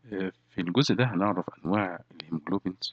آه، في الجزء ده هنعرف أنواع الهيموجلوبينز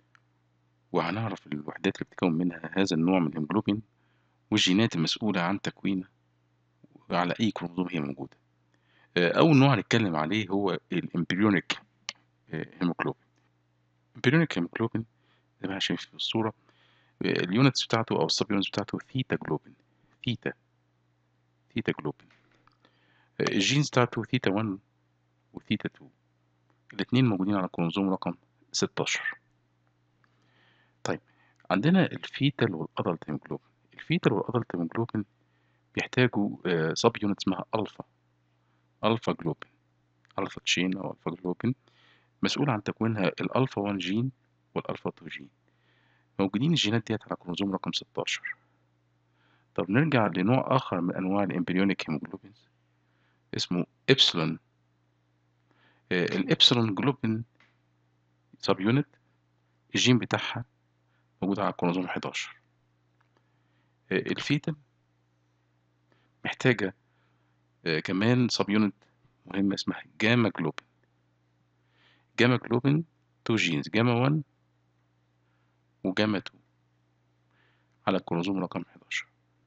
وهنعرف الوحدات اللي بتكون منها هذا النوع من الهيموجلوبين والجينات المسؤولة عن تكوينه على أي كروموسوم هي موجودة آه، أول نوع هنتكلم عليه هو الإمبريونيك هيموجلوبين الإمبريونيك هيموجلوبين زي ما احنا شايفين في الصورة آه، اليونتس بتاعته أو السب يونتس بتاعته ثيتا جلوبين ثيتا ثيتا جلوبين آه، الجينز بتاعته ثيتا 1 وثيتا 2 الاتنين موجودين على كروموسوم رقم 16 طيب عندنا الفيتال والادلت هيموجلوبين الفيتال والادلت هيموجلوبين بيحتاجوا سب يونت اسمها الفا الفا جلوبين الفا تشين او الفا جلوبين مسؤول عن تكوينها الالفا 1 جين والالفا 2 جين موجودين الجينات ديت على كروموسوم رقم 16 طب نرجع لنوع اخر من انواع الامبريونيك هيموجلوبينز اسمه ابسلون آه، الابسلون جلوبين سب يونت الجين بتاعها موجود على كروموسوم 11 آه، الفيتا محتاجة آه، كمان سب يونت مهمة اسمها جاما جلوبين جاما جلوبين تو جينز جاما 1 وجاما 2 على الكروموسوم رقم 11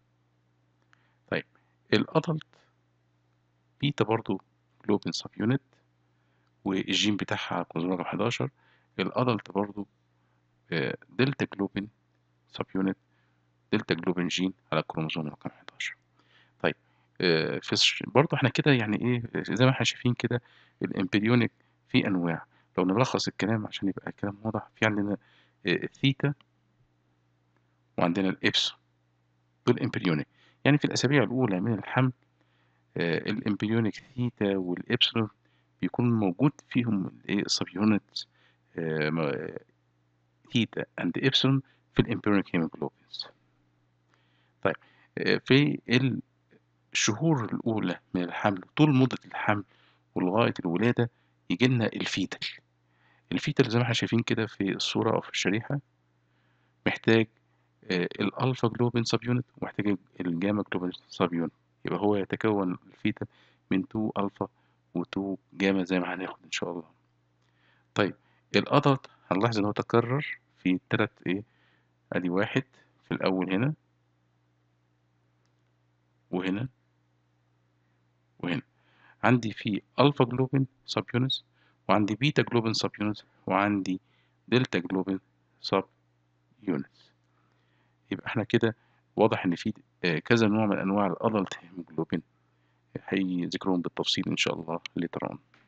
طيب الأدلت بيتا برضو جلوبين سب يونت والجين بتاعها على الكروموسوم رقم 11 الأدلت برضو آه، دلتا جلوبين سب يونت دلتا جلوبين جين على الكروموسوم رقم 11 طيب آه، في الش- برضه احنا كده يعني ايه زي ما احنا شايفين كده الامبريونيك في انواع لو نلخص الكلام عشان يبقى الكلام واضح في عندنا آه، الثيتا وعندنا الابسون دول امبريونيك يعني في الاسابيع الاولى من الحمل آه، الامبريونيك ثيتا والابسلون بيكون موجود فيهم الايه السب يونتس ثيتا اند ابسلون في الامبريونيك هيموجلوبينز طيب آه، في الشهور الأولى من الحمل طول مدة الحمل ولغاية الولادة يجي لنا الفيتال الفيتال زي ما احنا شايفين كده في الصورة أو في الشريحة محتاج آه، الألفا جلوبين سب يونت ومحتاج الجاما جلوبين سب يونت يبقى هو يتكون الفيتال من 2 ألفا و2 جاما زي ما هناخد إن شاء الله طيب الأدلت هنلاحظ إن هو تكرر في التلات إيه أدي واحد في الأول هنا وهنا وهنا عندي في الفا جلوبين سب يونتس وعندي بيتا جلوبين سب يونتس وعندي دلتا جلوبين سب يونتس يبقى احنا كده واضح ان في آه، كذا نوع من انواع الادلت هيموجلوبين هيذكرهم بالتفصيل ان شاء الله later on